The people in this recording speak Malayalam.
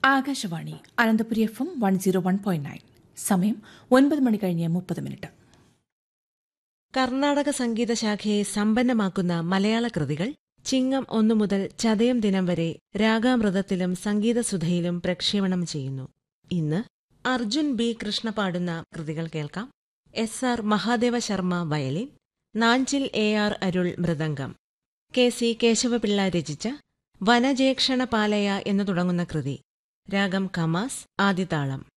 Akashvani Ananthapuri F M one zero one point nine സമയം ഒൻപത് മണി കഴിഞ്ഞ് മുപ്പത് മിനിറ്റ് കർണാടക സംഗീത ശാഖയെ സമ്പന്നമാക്കുന്ന മലയാള കൃതികൾ ചിങ്ങം ഒന്നു മുതൽ ചതയം ദിനം വരെ രാഗാമൃതത്തിലും സംഗീതസുധയിലും പ്രക്ഷേപണം ചെയ്യുന്നു ഇന്ന് അർജുൻ ബി കൃഷ്ണ പാടുന്ന കൃതികൾ കേൾക്കാം S R Mahadeva Sharma violin Nanjil A R Arul mridangam K C Keshavapillai രചിച്ച വനജേക്ഷണ പാലയ എന്നു തുടങ്ങുന്ന കൃതി രാഗം കമാസ് ആദിതാളം